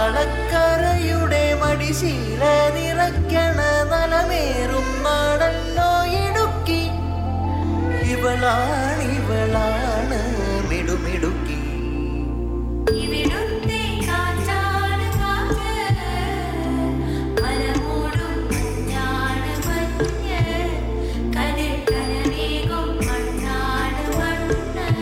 മലക്കരയുടെ മടിശീല നിറയ്ക്കണ നലമേറും നാടല്ലോ ഇടുക്കി ഇവളാണ് ഇവളാണ് മിടുമിടുക്കി ഇവിടുത്തെ കാറ്റാണ് കാറ്റ് മലമൂടും മഞ്ഞാണ് മഞ്ഞ് കതിർ കനവേകും മണ്ണാണ് മണ്ണ്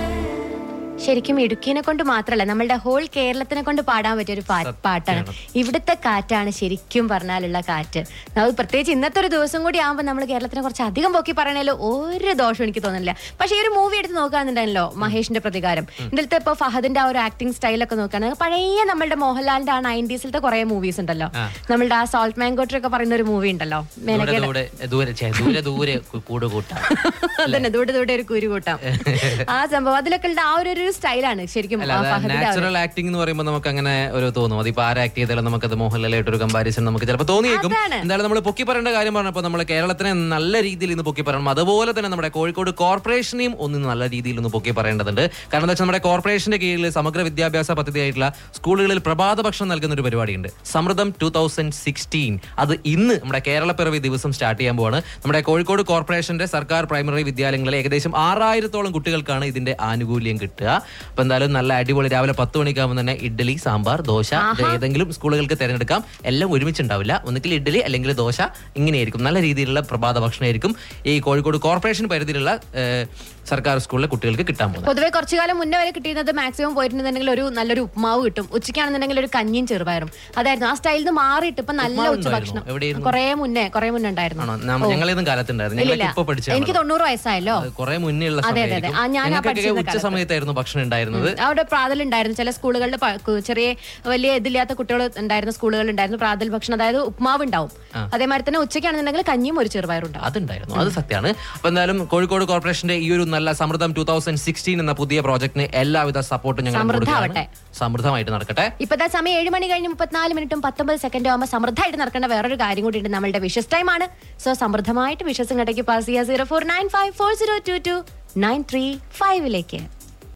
ശരിക്കും ഇടുക്കിനെ കൊണ്ട് മാത്രമല്ല നമ്മളുടെ ഹോൾ കേരളത്തിനെ കൊണ്ട് പാടാൻ പറ്റിയ ഒരു പാ- പാട്ടാണ് ഇവിടുത്തെ കാറ്റാണ് ശരിക്കും പറഞ്ഞാലുള്ള കാറ്റ് നമ്മൾ പ്രത്യേകിച്ച് ഇന്നത്തെ ഒരു ദിവസം കൂടി ആകുമ്പോൾ നമ്മൾ കേരളത്തിനെ കുറച്ച് അധികം പൊക്കി പറയണതിൽ ഒരു ദോഷം എനിക്ക് തോന്നുന്നില്ല പക്ഷേ ഈ ഒരു മൂവി എടുത്ത് നോക്കുകയാണെന്നുണ്ടല്ലോ മഹേഷിന്റെ പ്രതികാരം ഇതിലത്തെ ഇപ്പോൾ ഫഹദിന്റെ ആ ഒരു ആക്ടിങ് സ്റ്റൈലൊക്കെ നോക്കുകയാണെങ്കിൽ പഴയ നമ്മളുടെ മോഹൻലാലിന്റെ ആ നയൻറ്റീസിലത്തെ കുറെ മൂവീസ് ഉണ്ടല്ലോ നമ്മളുടെ ആ സോൾട്ട് മാങ്കോട്ടർ ഒക്കെ പറയുന്ന ഒരു മൂവി ഉണ്ടല്ലോ ദൂരെ മേനകയുടെ ദൂരെ ദൂരെ ഛെ, ദൂരെ ദൂരെ കു- കൂട് കൂട്ടാം അതന്നെ ദൂടെ ദൂടെ ഒരു കുരു കൂട്ടാം ആ സംഭവം അതിലൊക്കെ ഉള്ള ആ ഒരു ഒരു സ്റ്റൈലാണ് ശരിക്കും അല്ല ആ അത് ഫഹദിന്റെ ആ ഒരു- നാച്ചുറൽ ആക്ടിംഗ് എന്ന് പറയുമ്പോൾ നമുക്ക് അങ്ങനെ ഒരു തോന്നും അതിപ്പോ ആര് ആക്ട് ചെയ്താലും നമുക്കത് മോഹൻലാലായിട്ട് ഒരു കമ്പാരിസൺ നമുക്ക് ചിലപ്പോൾ തോന്നിയേക്കും അതാണ്. എന്തായാലും നമ്മൾ പൊക്കി പറയേണ്ട കാര്യം പറഞ്ഞപ്പോൾ നമ്മൾ കേരളത്തിനെ നല്ല രീതിയിൽ ഇന്ന് പൊക്കി പറയണം അതുപോലെ തന്നെ നമ്മുടെ കോഴിക്കോട് കോർപ്പറേഷനെയും ഒന്ന് നല്ല രീതിയിൽ ഒന്ന് പൊക്കി പറയേണ്ടതുണ്ട് കാരണം എന്താ വെച്ചാൽ നമ്മുടെ കോർപ്പറേഷന്റെ കീഴിൽ സമഗ്ര വിദ്യാഭ്യാസ പദ്ധതിയായിട്ടുള്ള സ്കൂളുകളിൽ പ്രഭാത ഭക്ഷണം നൽകുന്ന ഒരു പരിപാടിയുണ്ട് സമൃദ്ധം ടൂ തൗസൻഡ് സിക്സ്റ്റീൻ അത് ഇന്ന് നമ്മുടെ കേരളപ്പിറവി ദിവസം സ്റ്റാർട്ട് ചെയ്യാൻ പോവാണ് നമ്മുടെ കോഴിക്കോട് കോർപ്പറേഷന്റെ സർക്കാർ പ്രൈമറി വിദ്യാലയങ്ങളിലെ ഏകദേശം ആറായിരത്തോളം കുട്ടികൾക്കാണ് ഇതിന്റെ ആനുകൂല്യം കിട്ടുക അപ്പൊ എന്തായാലും നല്ല അടിപൊളി രാവിലെ പത്ത് മണിക്കാകുമ്പോൾ തന്നെ ഇഡ്ഡലി സാമ്പാർ ദോശ ഇത് ഏതെങ്കിലും സ്കൂളുകൾക്ക് തിരഞ്ഞെടുക്കാം എല്ലാം ഒരുമിച്ചുണ്ടാവില്ല ഒന്നുകിൽ ഇഡ്ഡലി അല്ലെങ്കിൽ ദോശ ഇങ്ങനെയായിരിക്കും നല്ല രീതിയിലുള്ള പ്രഭാത ഭക്ഷണമായിരിക്കും ഈ കോഴിക്കോട് കോർപ്പറേഷൻ പരിധിയിലുള്ള ഏഹ്, സർക്കാർ സ്കൂളിലെ കുട്ടികൾക്ക് കിട്ടാൻ പോകുന്നത് പൊതുവെ കുറച്ചു കാലം മുന്നേ വരെ കിട്ടിയിരുന്നത് മാക്സിമം പോയിട്ടുണ്ടെങ്കിൽ ഒരു നല്ലൊരു ഉപ്മാവ് കിട്ടും ഉച്ചയ്ക്കാണെന്നുണ്ടെങ്കിൽ ഒരു കഞ്ഞിയും ചെറുപയറും അതായിരുന്നു ആ സ്റ്റൈലിൽ നിന്ന് മാറിയിട്ട് ഇപ്പൊ നല്ല ഉപ്മാവ് ഉച്ചഭക്ഷണം ഉണ്ടായിരുന്നോ? എവിടെയായിരുന്നു? കുറെ മുന്നേ കുറെ മുന്നേ ഉണ്ടായിരുന്നു ആണോ നമ്മ- ഞങ്ങളിതും കാലത്തുണ്ടായിരുന്നു ഇല്ല, ഞങ്ങൾക്ക് ഇല്ല. ഇപ്പൊ പഠിച്ചാണ് എനിക്ക് തൊണ്ണൂറ് വയസ്സായല്ലോ കുറെ മുന്നേ ഉള്ള അതെ, അതെ, അതെ. ആ, ഞാൻ ആ ഞങ്ങൾക്കൊക്കെ പഠിച്ചിരുന്ന ഉച്ച കാലത്ത്. സമയത്തായിരുന്നു ഭക്ഷണം ഉണ്ടായിരുന്നത് അവിടെ പ്രാതലുണ്ടായിരുന്നു ചില സ്കൂളുകളിൽ പ- കു- ചെറിയ വലിയ ഇതില്ലാത്ത കുട്ടികൾ ഉണ്ടായിരുന്ന സ്കൂളുകൾ ഉണ്ടായിരുന്നു പ്രാതൽ ഭക്ഷണം അതായത് ഉപ്മാവ് ഉണ്ടാവും അതേമാതിരി തന്നെ ഉച്ചയ്ക്കാണെന്നുണ്ടെങ്കിൽ കഞ്ഞിയും ഒരു ചെറുപയറും ഉണ്ടാവും അതുണ്ടായിരുന്നു അത് സത്യമാണ് അപ്പൊ എന്തായാലും കോഴിക്കോട് കോർപ്പറേഷന്റെ ഈ ഒരു നല്ല സമൃദ്ധം ടൂ തൗസൻഡ് സിക്സ്റ്റീൻ എന്ന പുതിയ പ്രോജക്ടിന് എല്ലാവിധ സപ്പോർട്ടും ഞങ്ങൾ സമൃദ്ധമാവട്ടെ. കൊടുക്കുകയാണ് സമൃദ്ധമായിട്ട് നടക്കട്ടെ ഇപ്പത്തെ സമയം ഏഴ് മണി കഴിഞ്ഞ് മുപ്പത്തിനാല് മിനിറ്റും പത്തൊമ്പത് സെക്കൻഡും ആകുമ്പോൾ സമൃദ്ധമായിട്ട് നടക്കേണ്ട വേറൊരു കാര്യം കൂടി ഉണ്ട് നമ്മളുടെ വിഷസ് ടൈം ആണ് സോ സമൃദ്ധമായിട്ട് വിഷസ് ഇങ്ങോട്ടേക്ക് പാസ് ചെയ്യുക zero four nine five four zero two two nine three ഫൈവിലേക്ക്